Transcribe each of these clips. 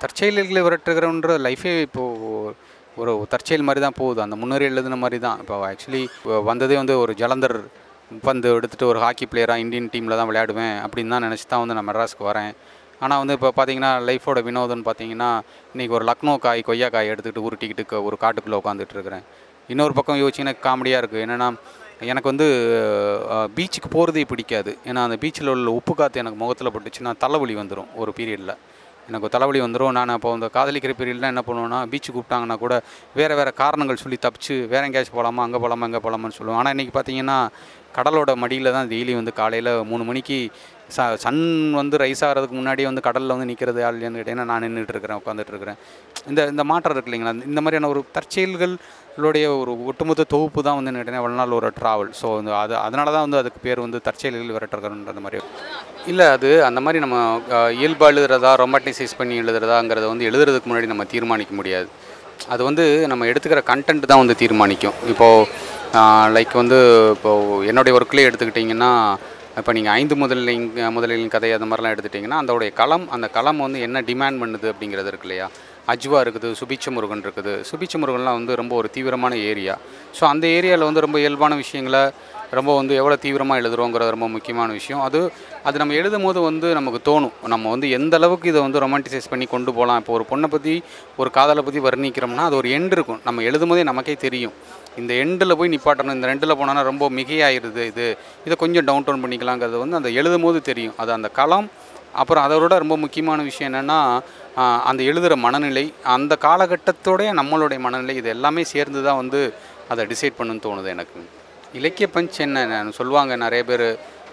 தற்செயல்களை விரட்டுகிறன்ற லைஃபே இப்போது ஒரு தற்செயல் மாதிரி தான் போகுது அந்த முன்னரே எழுதுன மாதிரி தான் இப்போ ஆக்சுவலி வந்ததே வந்து ஒரு ஜலந்தர் பந்து எடுத்துகிட்டு ஒரு ஹாக்கி பிளேயராக இந்தியன் டீமில் தான் விளையாடுவேன் அப்படின்னு தான் நினச்சி தான் வந்து நான் மெட்ராஸ்க்கு வரேன் ஆனால் வந்து இப்போ பார்த்தீங்கன்னா லைஃபோட வினோதம்னு பார்த்தீங்கன்னா இன்றைக்கி ஒரு லக்னோ காய் கொய்யா காய் எடுத்துக்கிட்டு உருட்டிக்கிட்டு க- ஒரு காட்டுக்குள்ளே உட்காந்துட்டு இருக்கிறேன் இன்னொரு பக்கம் யோசிச்சிங்கன்னா காமெடியாக இருக்குது என்னென்னா எனக்கு வந்து பீச்சுக்கு போகிறதே பிடிக்காது ஏன்னா அந்த பீச்சில் உள்ள உப்பு காற்று எனக்கு முகத்தில் பட்டுச்சுன்னா தலைவலி வந்துடும் ஒரு பீரியடில் எனக்கு தலைவலி வந்துடும் நான் அப்போ அந்த காதலிக்கிற பீரியடில் என்ன பண்ணுவேன்னா பீச்சு கூப்பிட்டாங்கன்னா கூட வேறு வேறு காரணங்கள் சொல்லி தப்பிச்சு வேற எங்கேயாச்சும் போகலாமா அங்கே போகலாமா இங்கே போகலாமான்னு சொல்லுவேன் ஆனால் இன்றைக்கி பார்த்தீங்கன்னா கடலோட மடியில் தான் டெய்லி வந்து காலையில் மூணு மணிக்கு ச சன் வந்து ரைஸ் ஆகிறதுக்கு முன்னாடியே வந்து கடலில் வந்து நிற்கிறது ஆள் இல்லையான்னு கேட்டீங்கன்னா நான் நின்றுட்டு இருக்கிறேன் உட்காந்துட்டு இருக்கிறேன் இந்த இந்த மாற்றம் இருக்கு இல்லைங்களா இந்த மாதிரியான ஒரு தற்செயல்களுடைய ஒரு ஒட்டுமொத்த தொகுப்பு தான் வந்து கேட்டீங்கன்னா இவ்வளோ நாள் ஒரு ட்ராவல் ஸோ வந்து அது அதனால தான் வந்து அதுக்கு பேர் வந்து தற்செயல்கள் விரட்டுறதுன்ற மாதிரி இல்லை அது அந்த மாதிரி நம்ம அஹ், இயல்பா எழுதுறதா ரொமாட்டிசைஸ் பண்ணி எழுதுறதாங்கிறத வந்து எழுதுறதுக்கு முன்னாடி நம்ம தீர்மானிக்க முடியாது அது வந்து நம்ம எடுத்துக்கிற கண்டென்ட் தான் வந்து தீர்மானிக்கும் இப்போது லைக் வந்து இப்போது என்னுடைய ஒர்க்லேயே எடுத்துக்கிட்டிங்கன்னா இப்போ நீங்கள் ஐந்து முதலின் முதலின் கதை அந்த மாதிரிலாம் எடுத்துட்டிங்கன்னா அதோடைய களம் அந்த களம் வந்து என்ன டிமாண்ட் பண்ணுது அப்படிங்கிறது இருக்கு இல்லையா அஜ்வா இருக்குது சுபிச்ச முருகன் இருக்குது சுபிச்ச முருகன்லாம் வந்து ரொம்ப ஒரு தீவிரமான ஏரியா ஸோ அந்த ஏரியாவில் வந்து ரொம்ப இயல்பான விஷயங்களை ரொம்ப வந்து எவ்வளோ தீவிரமாக எழுதுறோங்கிறது ரொம்ப முக்கியமான விஷயம் அது அது நம்ம எழுதும் போது வந்து நமக்கு தோணும் நம்ம வந்து எந்த அளவுக்கு இதை வந்து ரொமான்டிசைஸ் பண்ணி கொண்டு போகலாம் இப்போ ஒரு பொண்ணை பற்றி ஒரு காதலை பற்றி வர்ணிக்கிறோம்னா அது ஒரு எண்ட் இருக்கும் நம்ம எழுதும் போதே நமக்கே தெரியும் இந்த எண்டில் போய் நிப்பாட்டணும் இந்த ரெண்டில் போனோன்னா ரொம்ப மிகையாயிருது இது இதை கொஞ்சம் டவுன் டவுன் பண்ணிக்கலாங்கிறது வந்து அந்த எழுதும் போது தெரியும் அது அந்த களம் அப்புறம் அதோட ரொம்ப முக்கியமான விஷயம் என்னென்னா அந்த எழுதுகிற மனநிலை அந்த காலகட்டத்தோடைய நம்மளுடைய மனநிலை இது எல்லாமே சேர்ந்து தான் வந்து அதை டிசைட் பண்ணுன்னு தோணுது எனக்கு இலக்கிய பஞ்ச் என்ன நான் சொல்லுவாங்க நிறைய பேர்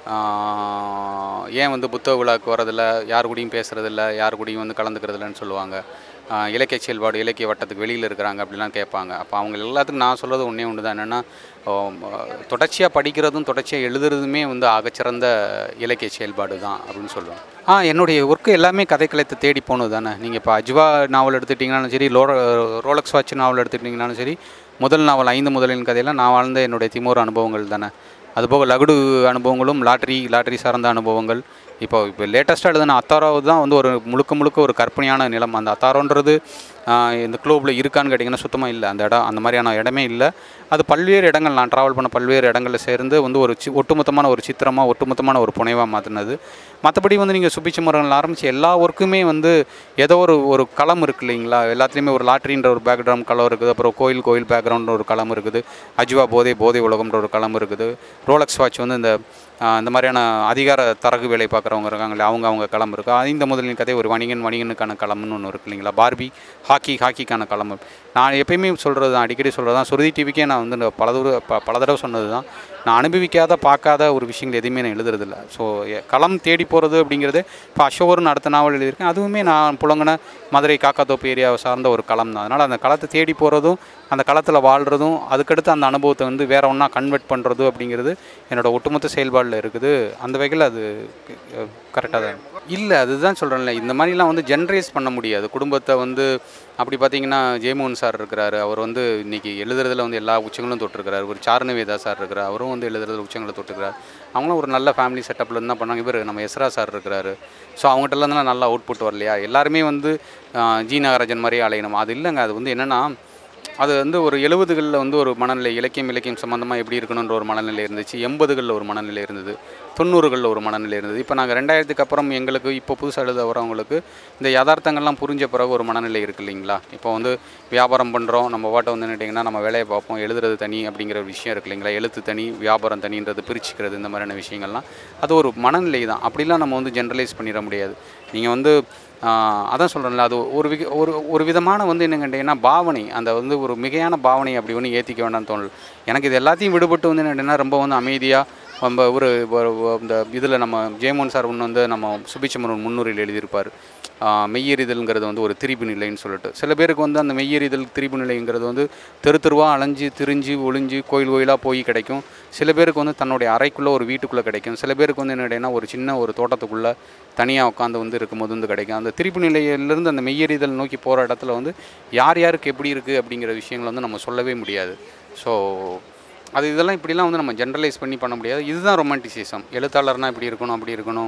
ஏன் வந்து புத்தக விழாவுக்கு வரதில்ல யார் கூடயும் பேசுகிறதில்ல யார் கூடயும் வந்து கலந்துக்கிறதில்லன்னு சொல்லுவாங்க ஆஹ் இலக்கிய செயல்பாடு இலக்கிய வட்டத்துக்கு வெளியில் இருக்கிறாங்க அப்படிலாம் கேட்பாங்க அப்போ அவங்க எல்லாத்துக்கும் நான் சொல்கிறது ஒன்றே ஒன்று தான் என்னென்னா தொடர்ச்சியாக படிக்கிறதும் தொடர்ச்சியாக எழுதுறதுமே வந்து ஆகச்சிறந்த இலக்கிய செயல்பாடு தான் அப்படின்னு சொல்லுவேன் ஆ என்னுடைய ஒர்க்கு எல்லாமே கதைக்களத்தை தேடி போனது தானே நீங்கள் இப்போ அஜ்வா நாவல் எடுத்துட்டிங்கனாலும் சரி லோ ரோலக்ஸ் வாட்ச் நாவல் எடுத்துட்டிங்கனாலும் சரி முதல் நாவல் ஐந்து முதலின் கதையெல்லாம் நான் வாழ்ந்த என்னுடைய திமோர் அனுபவங்கள் தானே அதுபோக லகுடு அனுபவங்களும் லாட்ரி லாட்ரி சார்ந்த அனுபவங்கள் இப்போ இப்போ லேட்டஸ்ட்டாக எழுதின அத்தாராவது தான் வந்து ஒரு முழுக்க முழுக்க ஒரு கற்பனையான நிலம் அந்த அத்தாரோன்றது ஆஹ், இந்த குளோபில் இருக்கான்னு கேட்டிங்கன்னா சுத்தமாக இல்லை அந்த இடம் அந்த மாதிரியான இடமே இல்லை அது பல்வேறு இடங்கள் நான் ட்ராவல் பண்ண பல்வேறு இடங்களில் சேர்ந்து வந்து ஒரு சி ஒட்டுமொத்தமான ஒரு சித்திரமாக ஒட்டுமொத்தமான ஒரு புனைவாக மாற்றினது மற்றபடி வந்து நீங்கள் சுபிச்ச முருகனில் ஆரம்பித்து எல்லா ஒர்க்குமே வந்து ஏதோ ஒரு ஒரு களம் இருக்கு இல்லைங்களா எல்லாத்துலேயுமே ஒரு லாட்ரின்ற ஒரு பேக்ரவுண்ட் களம் இருக்குது அப்புறம் கோயில் கோயில் பேக்ரவுண்ட் ஒரு களம் இருக்குது அஜ்வா போதை போதை உலகம்ன்ற ஒரு களம் இருக்குது ரோலக்ஸ் வாட்ச் வந்து இந்த ஆஹ், இந்த மாதிரியான அதிகார தரகு வேலை பார்க்குறவங்க இருக்காங்களே அவங்க அவங்க களம் இருக்குது ஐந்த முதலின் கதை ஒரு வணிகன் வணிகனுக்கான களம்னு ஒன்று இருக்கு இல்லைங்களா பார்பி ஹாக்கி ஹாக்கிக்கான களம் நான் எப்பயுமே சொல்கிறது தான் அடிக்கடி சொல்கிறது தான் சுருதி டிவிக்கே நான் வந்து இந்த பல தூர ப பல தடவை சொன்னது தான் நான் அனுபவிக்காத பார்க்காத ஒரு விஷயங்கள் எதுவுமே நான் எழுதுறதில்ல ஸோ களம் தேடி போகிறது அப்படிங்கிறது இப்போ அசோகர்னு அடுத்த நாவல் எழுதியிருக்கேன் அதுவுமே நான் புலங்கின மதுரை காக்காத்தோப்பு ஏரியாவை சார்ந்த ஒரு களம் தான் அதனால் அந்த களத்தை தேடி போகிறதும் அந்த களத்தில் வாழ்கிறதும் அதுக்கடுத்து அந்த அனுபவத்தை வந்து வேற ஒன்றா கன்வெர்ட் பண்ணுறது அப்படிங்கிறது என்னோட ஒட்டுமொத்த செயல்பாடில் இருக்குது அந்த வகையில் அது கரெக்டாக தான் இல்லை அதுதான் சொல்கிறேன்ல இந்த மாதிரிலாம் வந்து ஜென்ரேஸ் பண்ண முடியாது குடும்பத்தை வந்து அப்படி பார்த்தீங்கன்னா ஜெயமோகன் சார் இருக்கிறாரு அவர் வந்து இன்னைக்கு எழுதுறதுல வந்து எல்லா உச்சங்களும் தொட்டிருக்கிறாரு ஒரு சாருணவேதா சார் இருக்கிறார் அவரும் வந்து எழுதுறதுல உச்சங்களை தொட்டிருக்கிறார் அவங்களும் ஒரு நல்ல ஃபேமிலி செட்டப்பில் இருந்தால் பண்ணாங்க இவர் நம்ம எஸ்ரா சார் இருக்கிறாரு ஸோ அவங்ககிட்டலாம் நல்லா அவுட்புட் வரலையா எல்லாருமே வந்து ஆஹ், ஜி நாகராஜன் மாதிரியே அலையணும் அது இல்லைங்க அது வந்து என்னென்னா அது வந்து ஒரு எழுபதுகளில் வந்து ஒரு மனநிலை இலக்கியம் இலக்கியம் சம்மந்தமாக எப்படி இருக்கணுன்ற ஒரு மனநிலை இருந்துச்சு எண்பதுகளில் ஒரு மனநிலை இருந்தது தொண்ணூறுகளில் ஒரு மனநிலை இருந்தது இப்போ நாங்கள் ரெண்டாயிரத்துக்கு அப்புறம் எங்களுக்கு இப்போ புதுசாக எழுத வரவங்களுக்கு இந்த யதார்த்தங்கள்லாம் புரிஞ்ச பிறகு ஒரு மனநிலை இருக்கு இல்லைங்களா இப்போ வந்து வியாபாரம் பண்ணுறோம் நம்ம வாட்டை வந்து நினைட்டிங்கன்னா நம்ம வேலையை பார்ப்போம் எழுதுறது தனி அப்படிங்கிற ஒரு விஷயம் இருக்கு இல்லைங்களா எழுத்து தனி வியாபாரம் தனின்றது பிரிச்சுக்கிறது இந்த மாதிரியான விஷயங்கள்லாம் அது ஒரு மனநிலை தான் அப்படிலாம் நம்ம வந்து ஜென்ரலைஸ் பண்ணிட முடியாது நீங்கள் வந்து ஆஹ், அதான் சொல்கிறேன்ல அது ஒரு விக ஒரு ஒரு விதமான வந்து என்ன கேட்டிங்கன்னா பாவனை அந்த வந்து ஒரு மிகையான பாவனை அப்படி ஒன்று ஏற்றிக்க வேண்டாம்னு தோணல எனக்கு இது எல்லாத்தையும் விடுபட்டு வந்து என்னன்னா ரொம்ப வந்து அமைதியாக நம்ம ஒரு ஒரு- இந்த இதில் நம்ம ஜெயமோகன் சார் ஒன்று வந்து நம்ம சுபிச்சமரன் முன்னுரையில் எழுதியிருப்பார் ஆஹ், மெய்யெறிதல்ங்கிறது வந்து ஒரு திரிபு நிலைன்னு சொல்லிட்டு சில பேருக்கு வந்து அந்த மெய்யெறிதல் திரிபு நிலைங்கிறது வந்து தெரு தெருவாக அலைஞ்சு திரிஞ்சு ஒளிஞ்சு கோயில் கோயிலாக போய் கிடைக்கும் சில பேருக்கு வந்து தன்னுடைய அறைக்குள்ளே ஒரு வீட்டுக்குள்ளே கிடைக்கும் சில பேருக்கு வந்து என்னடைனா ஒரு சின்ன ஒரு தோட்டத்துக்குள்ளே தனியாக உட்காந்து வந்து இருக்கும்போது வந்து கிடைக்கும் அந்த திரிபு நிலையிலிருந்து அந்த மெய்யெறிதல் நோக்கி போகிற இடத்துல வந்து யார் யாருக்கு எப்படி இருக்குது அப்படிங்கிற விஷயங்களை வந்து நம்ம சொல்லவே முடியாது ஸோ அது இதெல்லாம் இப்படிலாம் வந்து நம்ம ஜென்ரலைஸ் பண்ணி பண்ண முடியாது இதுதான் ரொமான்டிசிசம் எழுத்தாளர்னா இப்படி இருக்கணும் அப்படி இருக்கணும்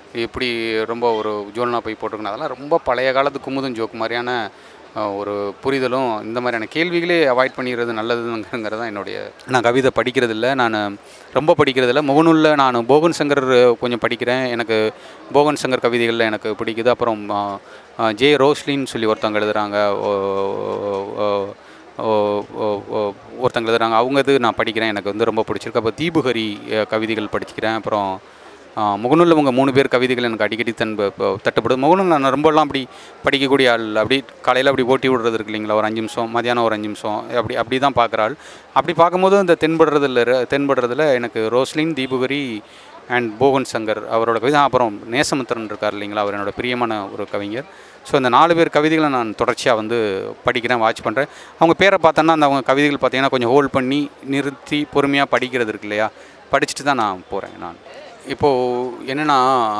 எப்படி ரொம்ப ஒரு ஜோல்னா போய் போட்டிருக்கணும் அதெல்லாம் ரொம்ப பழைய காலத்து குமுதம் ஜோக் மாதிரியான அஹ், ஒரு புரிதலும் இந்த மாதிரியான கேள்விகளே அவாய்ட் பண்ணிடுறது நல்லதுங்கிறது தான் என்னுடைய நான் கவிதை படிக்கிறது இல்லை நான் ரொம்ப படிக்கிறது இல்லை முகநூலில் நான் போகன் சங்கர் கொஞ்சம் படிக்கிறேன் எனக்கு போகன் சங்கர் கவிதைகளில் எனக்கு பிடிக்குது அப்புறம் அஹ், அஹ், ஜே ரோஸ்லின்னு சொல்லி ஒருத்தவங்க எழுதுகிறாங்க ஒருத்தங்க எழுதுறாங்க அவங்க இது நான் படிக்கிறேன் எனக்கு வந்து ரொம்ப பிடிச்சிருக்கு அப்போ தீபுகரி அஹ், கவிதைகள் படிக்கிறேன் அப்புறம் முகநூலில் உங்கள் மூணு பேர் கவிதைகள் எனக்கு அடிக்கடி தன் ப- ப- தட்டுப்படுது முகநூல் நான் ரொம்பலாம் அப்படி படிக்கக்கூடிய ஆள் அப்படி காலையில் அப்படி ஓட்டி விடுறது இருக்கு இல்லைங்களா ஒரு அஞ்சு நிமிஷம் மதியானம் ஒரு அஞ்சு நிமிஷம் அப்படி அப்படி தான் பார்க்குற ஆள் அப்படி பார்க்கும்போது இந்த தென்படுறதில் தென்படுறதுல எனக்கு ரோஸ்லின் தீபுகரி அண்ட் போகன் சங்கர் அவரோட கவிதை அப்புறம் நேசமுத்திரன் இருக்கார் இல்லைங்களா அவர் என்னோட பிரியமான ஒரு கவிஞர் ஸோ இந்த நாலு பேர் கவிதைகளை நான் தொடர்ச்சியாக வந்து படிக்கிறேன் வாட்ச் பண்ணுறேன் அவங்க பேரை பார்த்தோன்னா அந்த அவங்க கவிதைகள் பார்த்தீங்கன்னா கொஞ்சம் ஹோல்ட் பண்ணி நிறுத்தி பொறுமையாக படிக்கிறது இருக்கு இல்லையா படிச்சுட்டு தான் நான் போகிறேன் நான் இப்போது என்னென்னா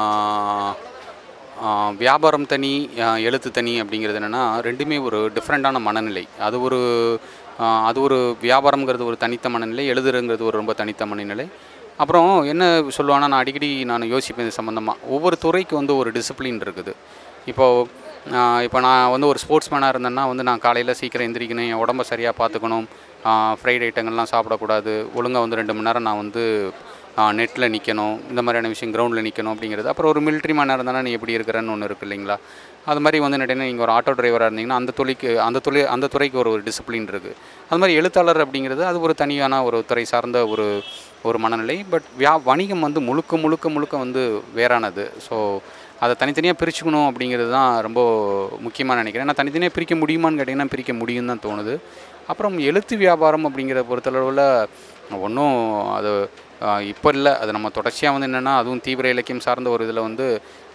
வியாபாரம் தனி ஆஹ் எழுத்து தனி அப்படிங்கிறது என்னென்னா ரெண்டுமே ஒரு டிஃப்ரெண்ட்டான மனநிலை அது ஒரு ஆஹ் அது ஒரு வியாபாரம்ங்கிறது ஒரு தனித்த மனநிலை எழுதுறங்கிறது ஒரு ரொம்ப தனித்த மனநிலை அப்புறம் என்ன சொல்லுவாங்கன்னா நான் அடிக்கடி நான் யோசிப்பேன் இது சம்மந்தமாக ஒவ்வொரு துறைக்கு வந்து ஒரு டிசிப்ளின் இருக்குது இப்போது இப்போ நான் வந்து ஒரு ஸ்போர்ட்ஸ் மேனாக இருந்தேன்னா வந்து நான் காலையில் சீக்கிரம் எந்திரிக்கணும் என் உடம்ப சரியாக பார்த்துக்கணும் ஃப்ரைட் ஐட்டங்கள்லாம் சாப்பிடக்கூடாது ஒழுங்காக வந்து ரெண்டு மணி நேரம் நான் வந்து நெட்டில் நிற்கணும் இந்த மாதிரியான விஷயம் கிரவுண்டில் நிற்கணும் அப்படிங்கிறது அப்புறம் ஒரு மிலிட்ரி மேனாக இருந்தாலும் நீ எப்படி இருக்கிறன்னு ஒன்று இருக்குது இல்லைங்களா அது மாதிரி வந்து நட்டினா நீங்கள் ஒரு ஆட்டோ டிரைவராக இருந்தீங்கன்னா அந்த தொழிலுக்கு அந்த தொழில் அந்த துறைக்கு ஒரு டிசிப்ளின் இருக்குது அது மாதிரி எழுத்தாளர் அப்படிங்கிறது அது ஒரு தனியான ஒரு துறை சார்ந்த ஒரு ஒரு மனநிலை பட் வியா வணிகம் வந்து முழுக்க முழுக்க முழுக்க வந்து வேறானது ஸோ அதை தனித்தனியாக பிரிச்சுக்கணும் அப்படிங்கிறது தான் ரொம்ப முக்கியமாக நினைக்கிறேன் நான் தனித்தனியாக பிரிக்க முடியுமான்னு கேட்டிங்கன்னா பிரிக்க முடியும் தான் தோணுது அப்புறம் எழுத்து வியாபாரம் அப்படிங்கிற பொறுத்தளவில் ஒன்றும் அது ஆஹ், இப்போ இல்லை அது நம்ம தொடர்ச்சியாக வந்து என்னென்னா அதுவும் தீவிர இலக்கியம் சார்ந்த ஒரு இதில் வந்து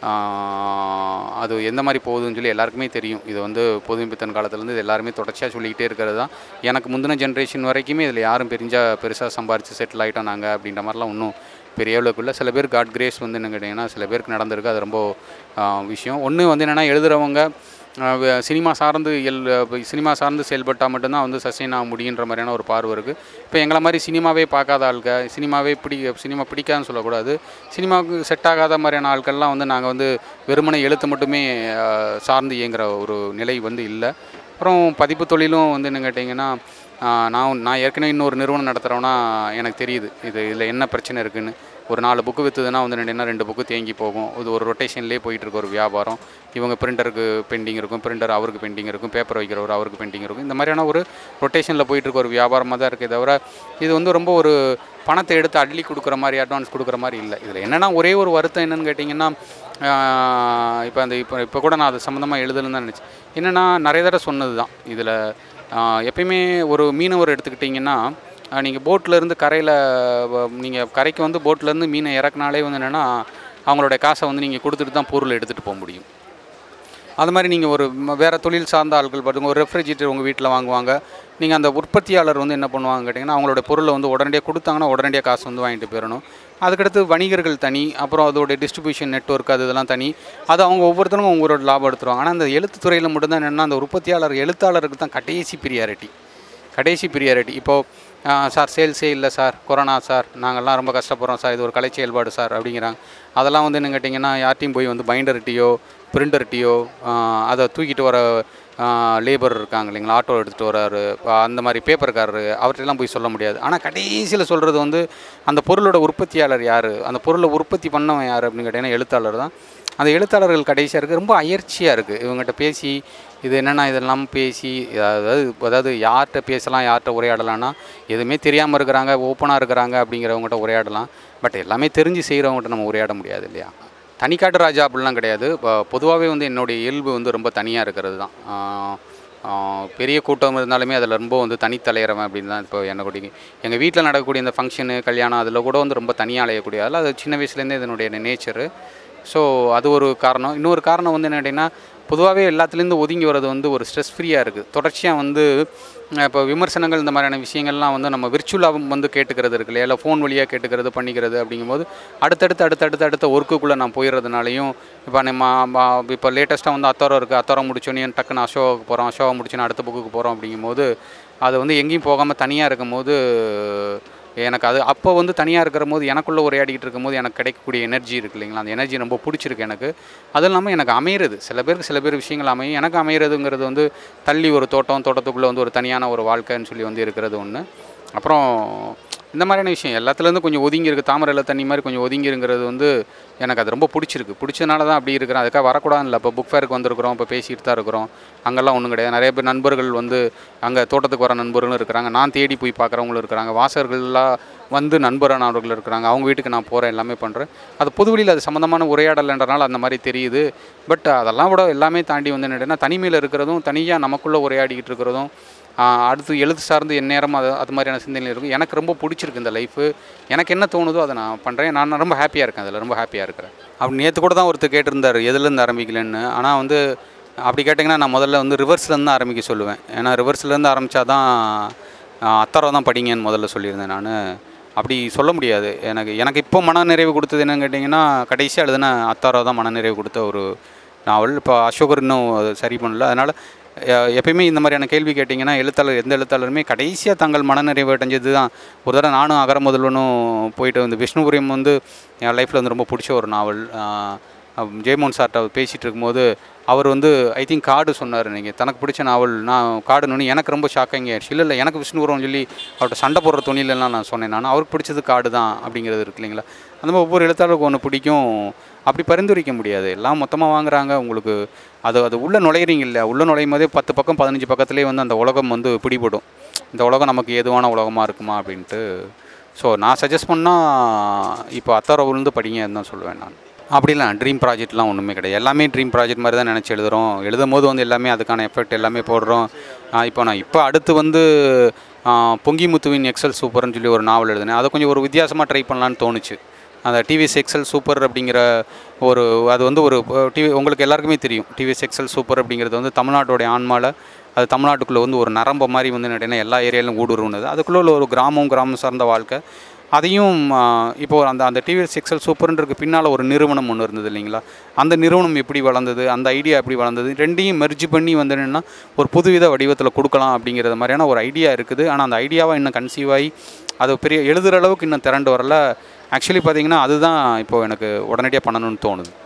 ஆஹ், அது எந்த மாதிரி போகுதுன்னு சொல்லி எல்லாருக்குமே தெரியும் இது வந்து பொதுமைப்பித்தன் காலத்துலேருந்து இது எல்லாருமே தொடர்ச்சியாக சொல்லிக்கிட்டே இருக்கிறது தான் எனக்கு முந்தின ஜென்ரேஷன் வரைக்குமே இதில் யாரும் பெரிஞ்சா பெருசாக சம்பாரித்து செட்டில் ஆகிட்டோம் நாங்கள் அப்படின்ற மாதிரிலாம் ஒன்றும் பெரிய அளவுக்கு இல்லை சில பேர் காட் கிரேஸ் வந்து என்ன கேட்டிங்கன்னா சில பேருக்கு நடந்திருக்கு அது ரொம்ப ஆஹ், விஷயம் ஒன்று வந்து என்னென்னா எழுதுகிறவங்க ஆஹ் வ- சினிமா சார்ந்து எல் இப்ப சினிமா சார்ந்து செயல்பட்டால் மட்டும்தான் வந்து சஸ்டெயின் ஆக முடியுன்ற மாதிரியான ஒரு பார்வை இருக்குது இப்போ எங்களை மாதிரி சினிமாவே பார்க்காத ஆளுங்க சினிமாவே பிடி சினிமா பிடிக்காதுன்னு சொல்லக்கூடாது சினிமாவுக்கு செட் ஆகாத மாதிரியான ஆட்கள்லாம் வந்து நாங்கள் வந்து வெறுமனே எழுத்து மட்டுமே ஆஹ் சார்ந்து இயங்குகிற ஒரு நிலை வந்து இல்லை அப்புறம் பதிப்பு தொழிலும் வந்து என்ன கேட்டிங்கன்னா ஆஹ் நான் நான் ஏற்கனவே இன்னொரு நிறுவனம் நடத்துகிறோன்னா எனக்கு தெரியுது இது இதில் என்ன பிரச்சனை இருக்குன்னு ஒரு நாலு புக்கு விற்றுதுன்னா வந்து ரெண்டுனா ரெண்டு புக்கு தேங்கி போகும் இது ஒரு ரொட்டேஷன்லேயே போயிட்டு இருக்க ஒரு வியாபாரம் இவங்க பிரிண்டருக்கு பெண்டிங் இருக்கும் பிரிண்டர் அவருக்கு பெண்டிங் இருக்கும் பேப்பர் வைக்கிறவர் அவருக்கு பெண்டிங் இருக்கும் இந்த மாதிரியான ஒரு ரொட்டேஷனில் போயிட்டு இருக்க ஒரு வியாபாரமாக தான் இருக்கே தவிர இது வந்து ரொம்ப ஒரு பணத்தை எடுத்து அள்ளி கொடுக்குற மாதிரி அட்வான்ஸ் கொடுக்குற மாதிரி இல்லை இதில் என்னென்னா ஒரே ஒரு வருத்தம் என்னன்னு கேட்டிங்கன்னா இப்போ அந்த இப்போ இப்போ கூட நான் அது சம்மந்தமாக எழுதணும்னு தான் நினச்சேன் என்னென்னா நிறைய தடவை சொன்னது தான் இதில் எப்பயுமே ஒரு மீனவர் எடுத்துக்கிட்டிங்கன்னா நீங்கள் போட்லேருந்து கரையில் நீங்கள் கரைக்கு வந்து போட்லேருந்து மீனை இறக்குனாலே வந்து என்னென்னா அவங்களோட காசை வந்து நீங்கள் கொடுத்துட்டு தான் பொருள் எடுத்துகிட்டு போக முடியும் அது மாதிரி நீங்கள் ஒரு ம- வேற தொழில் சார்ந்த ஆட்கள் பார்த்துங்க ஒரு ரெஃப்ரிஜிரேட்டர் உங்கள் வீட்டில் வாங்குவாங்க நீங்கள் அந்த உற்பத்தியாளர் வந்து என்ன பண்ணுவாங்க கேட்டிங்கன்னா அவங்களோட பொருளை வந்து உடனடியாக கொடுத்தாங்கன்னா உடனடியாக காசு வந்து வாங்கிட்டு போயிடணும் அதுக்கடுத்து வணிகர்கள் தனி அப்புறம் அதோட டிஸ்ட்ரிபியூஷன் நெட்வொர்க் அது இதெல்லாம் தனி அது அவங்க ஒவ்வொருத்தரும் அவங்களோட லாபம் எடுத்துருவாங்க ஆனால் அந்த எழுத்துத்துறையில் மட்டும்தான் என்னென்னா அந்த உற்பத்தியாளர் எழுத்தாளருக்கு தான் கடைசி ப்ரியாரிட்டி கடைசி ப்ரியாரிட்டி இப்போது சார் சேல்ஸே இல்லை சார் கொரோனா சார் நாங்கள்லாம் ரொம்ப கஷ்டப்படுறோம் சார் இது ஒரு கலை செயல்பாடு சார் அப்படிங்கிறாங்க அதெல்லாம் வந்து என்ன கேட்டிங்கன்னா யார்ட்டையும் போய் வந்து பைண்டர்கிட்டையோ பிரிண்டர்கிட்டையோ அதை தூக்கிட்டு வர லேபர் இருக்காங்க இல்லைங்களா ஆட்டோ எடுத்துகிட்டு வராரு அந்த மாதிரி பேப்பர்காரரு அவர்கிட்டலாம் போய் சொல்ல முடியாது ஆனால் கடைசியில் சொல்கிறது வந்து அந்த பொருளோட உற்பத்தியாளர் யார் அந்த பொருளை உற்பத்தி பண்ணவன் யார் அப்படின்னு கேட்டிங்கன்னா எழுத்தாளர் தான் அந்த எழுத்தாளர்கள் கடைசியாக இருக்குது ரொம்ப அயற்சியாக இருக்குது இவங்ககிட்ட பேசி இது என்னென்னா இதெல்லாம் பேசி அதாவது அதாவது யார்கிட்ட பேசலாம் யார்கிட்ட உரையாடலாம்னா எதுவுமே தெரியாமல் இருக்கிறாங்க ஓப்பனாக இருக்கிறாங்க அப்படிங்கிறவங்ககிட்ட உரையாடலாம் பட் எல்லாமே தெரிஞ்சு செய்கிறவங்ககிட்ட நம்ம உரையாட முடியாது இல்லையா தனிக்காட்டு ராஜா அப்படிலாம் கிடையாது பொதுவாகவே வந்து என்னுடைய இயல்பு வந்து ரொம்ப தனியாக இருக்கிறது தான் ஆஹ் ஆஹ் பெரிய கூட்டம் இருந்தாலுமே அதில் ரொம்ப வந்து தனித்தலையிறவன் அப்படின்னு தான் இப்போ என்னக்கூடிய எங்கள் வீட்டில் நடக்கக்கூடிய இந்த ஃபங்க்ஷனு கல்யாணம் அதில் கூட வந்து ரொம்ப தனியாக அலையக்கூடிய அதில் அது சின்ன வயசுலேருந்தே இதனுடைய நேச்சரு ஸோ அது ஒரு காரணம் இன்னொரு காரணம் வந்து என்ன கேட்டிங்கன்னா பொதுவாகவே எல்லாத்துலேருந்து ஒதுங்கி வர்றது வந்து ஒரு ஸ்ட்ரெஸ் ஃப்ரீயாக இருக்குது தொடர்ச்சியாக வந்து அஹ் இப்போ விமர்சனங்கள் இந்த மாதிரியான விஷயங்கள்லாம் வந்து நம்ம விர்ச்சுவலாக வந்து கேட்டுக்கிறது இருக்கு இல்லையா இல்லை ஃபோன் வழியாக கேட்டுக்கிறது பண்ணிக்கிறது அப்படிங்கும்போது அடுத்தடுத்து அடுத்தடுத்து அடுத்த ஒர்க்குக்குள்ளே நான் போயிடுறதுனாலையும் இப்போ நம்ம இப்போ லேட்டஸ்ட்டாக வந்து அத்தோரம் இருக்குது அத்தோரம் முடிச்சோன்னே டக்குன்னு அசோகாவுக்கு போகிறோம் அசோகா முடிச்சோன்னே அடுத்த புக்குக்கு போகிறோம் அப்படிங்கும்போது அது வந்து எங்கேயும் போகாமல் தனியாக இருக்கும்போது எனக்கு அது அப்போ வந்து தனியாக இருக்கிற போது எனக்குள்ளே உரையாடிக்கிட்டு இருக்கும்போது எனக்கு கிடைக்கக்கூடிய எனர்ஜி இருக்கு இல்லைங்களா அந்த எனர்ஜி ரொம்ப பிடிச்சிருக்கு எனக்கு அதுவும் இல்லாமல் எனக்கு அமையிறது சில பேருக்கு சில பேர் விஷயங்கள் அமையும் எனக்கு அமையிறதுங்கிறது வந்து தள்ளி ஒரு தோட்டம் தோட்டத்துக்குள்ளே வந்து ஒரு தனியான ஒரு வாழ்க்கைன்னு சொல்லி வந்து இருக்கிறது ஒன்று அப்புறம் இந்த மாதிரியான விஷயம் எல்லாத்துலேருந்து கொஞ்சம் ஒதுங்கி இருக்குது தாமரையில் தண்ணி மாதிரி கொஞ்சம் ஒதுங்கிருங்கிறது வந்து எனக்கு அது ரொம்ப பிடிச்சிருக்கு பிடிச்சதுனால தான் அப்படி இருக்கிறேன் அதுக்காக வரக்கூடாதுன்னு இல்லை இப்போ புக் ஃபேருக்கு வந்திருக்கிறோம் இப்போ பேசிகிட்டு தான் இருக்கிறோம் அங்கெல்லாம் ஒன்றும் கிடையாது நிறைய பேர் நண்பர்கள் வந்து அங்கே தோட்டத்துக்கு வர நண்பர்களும் இருக்கிறாங்க நான் தேடி போய் பார்க்குறவங்களும் இருக்கிறாங்க வாசகர்கள்லாம் வந்து நண்பரானவர்கள் இருக்கிறாங்க அவங்க வீட்டுக்கு நான் போகிறேன் எல்லாமே பண்ணுறேன் அது பொதுவெளியில் அது சம்மந்தமான உரையாடல்ன்றனால அந்த மாதிரி தெரியுது பட் அதெல்லாம் விட எல்லாமே தாண்டி வந்து என்னன்னா தனிமையில் இருக்கிறதும் தனியாக நமக்குள்ளே உரையாடிக்கிட்டு இருக்கிறதும் ஆஹ் அடுத்து எழுத்து சார்ந்து எந்நேரம் அது அது மாதிரியான சிந்தனை இருக்கும் எனக்கு ரொம்ப பிடிச்சிருக்கு இந்த லைஃபு எனக்கு என்ன தோணுதோ அதை நான் பண்ணுறேன் நான் ரொம்ப ஹாப்பியாக இருக்கேன் அதில் ரொம்ப ஹாப்பியாக இருக்கிறேன் அப்படி நேற்று கூட தான் ஒருத்தர் கேட்டிருந்தார் எதுலேருந்து ஆரம்பிக்கலன்னு ஆனால் வந்து அப்படி கேட்டிங்கன்னா நான் முதல்ல வந்து ரிவர்ஸ்லேருந்து தான் ஆரம்பிக்க சொல்லுவேன் ஏன்னா ரிவர்ஸ்லேருந்து ஆரம்பித்தா தான் அத்தரை தான் படிங்கன்னு முதல்ல சொல்லியிருந்தேன் நான் அப்படி சொல்ல முடியாது எனக்கு எனக்கு இப்போ மனநிறைவு கொடுத்தது என்னன்னு கேட்டிங்கன்னா கடைசியாக எழுதின அத்தாரோ தான் மனநிறைவு கொடுத்த ஒரு நாவல் இப்போ அசோகர் இன்னும் அது சரி பண்ணல அதனால் எ- எப்பயுமே இந்த மாதிரியான கேள்வி கேட்டிங்கன்னா எழுத்தாளர் எந்த எழுத்தாளருமே கடைசியாக தங்கள் மனநிறைவு அடைஞ்சது தான் ஒரு தடவை நானும் அகர முதல்வனும் போயிட்டு வந்து விஷ்ணுபுரியம் வந்து என் லைஃப்பில் வந்து ரொம்ப பிடிச்ச ஒரு நாவல் ஆஹ் அஹ் ஜெயமோகன் சார்ட்ட பேசிகிட்டு இருக்கும்போது அவர் வந்து ஐ திங்க் காடு சொன்னார் நீங்கள் தனக்கு பிடிச்ச நாவல் நான் காடுன்னு எனக்கு ரொம்ப ஷாக்கிங் ஆயிடுச்சு இல்லை இல்லை எனக்கு விஷ்ணுபுரம் சொல்லி அவர்கிட்ட சண்டை போடுற துணியிலலாம் நான் சொன்னேன் நான் அவருக்கு பிடிச்சது காடு தான் அப்படிங்கிறது இருக்கு இல்லைங்களா அந்த மாதிரி ஒவ்வொரு எழுத்தாளருக்கும் ஒன்று பிடிக்கும் அப்படி பரிந்துரைக்க முடியாது எல்லாம் மொத்தமாக வாங்குறாங்க உங்களுக்கு அது அது உள்ளே நுழையிறீங்க இல்லையா உள்ளே நுழையும் போதே பத்து பக்கம் பதினஞ்சு பக்கத்துலேயே வந்து அந்த உலகம் வந்து பிடிபடும் இந்த உலகம் நமக்கு ஏதுவான உலகமாக இருக்குமா அப்படின்ட்டு ஸோ நான் சஜஸ்ட் பண்ணால் இப்போ அத்தாரவுலேருந்து படிங்கன்னு தான் சொல்லுவேன் நான் அப்படிலாம் ட்ரீம் ப்ராஜெக்ட்லாம் ஒன்றுமே கிடையாது எல்லாமே ட்ரீம் ப்ராஜெக்ட் மாதிரி தான் நினச்சி எழுதுகிறோம் எழுதும் போது வந்து எல்லாமே அதுக்கான எஃபெக்ட் எல்லாமே போடுறோம் ஆஹ் இப்போ நான் இப்போ அடுத்து வந்து ஆஹ் பொங்கி முத்துவின் எக்ஸல் சூப்பர்னு சொல்லி ஒரு நாவல் எழுதினேன் அதை கொஞ்சம் ஒரு வித்தியாசமாக ட்ரை பண்ணலான்னு தோணுச்சு அந்த டிவிஎஸ் எக்ஸல் சூப்பர் அப்படிங்கிற ஒரு அது வந்து ஒரு டிவி உங்களுக்கு எல்லாருக்குமே தெரியும் டிவிஎஸ் எக்ஸல் சூப்பர் அப்படிங்கிறது வந்து தமிழ்நாட்டோடைய ஆன்மாவில் அது தமிழ்நாட்டுக்குள்ளே வந்து ஒரு நரம்ப மாதிரி வந்து நடைனா எல்லா ஏரியாவிலும் ஊடுருவுனது அதுக்குள்ளே உள்ள ஒரு கிராமம் கிராமம் சார்ந்த வாழ்க்கை அதையும் இப்போ அந்த அந்த டிவிஎஸ் எக்ஸல் சூப்பர்ன்றதுக்கு பின்னால் ஒரு நிறுவனம் ஒன்று இருந்தது இல்லைங்களா அந்த நிறுவனம் எப்படி வளர்ந்தது அந்த ஐடியா எப்படி வளர்ந்தது ரெண்டையும் மெர்ஜ் பண்ணி வந்து என்னென்னா ஒரு புதுவித வடிவத்தில் கொடுக்கலாம் அப்படிங்கிறது மாதிரியான ஒரு ஐடியா இருக்குது ஆனால் அந்த ஐடியாவை இன்னும் கன்சீவ் ஆகி அது பெரிய எழுதுகிற அளவுக்கு இன்னும் திரண்டு வரல ஆக்சுவலி பார்த்தீங்கன்னா அதுதான் இப்போ எனக்கு உடனடியாக பண்ணணும்னு தோணுது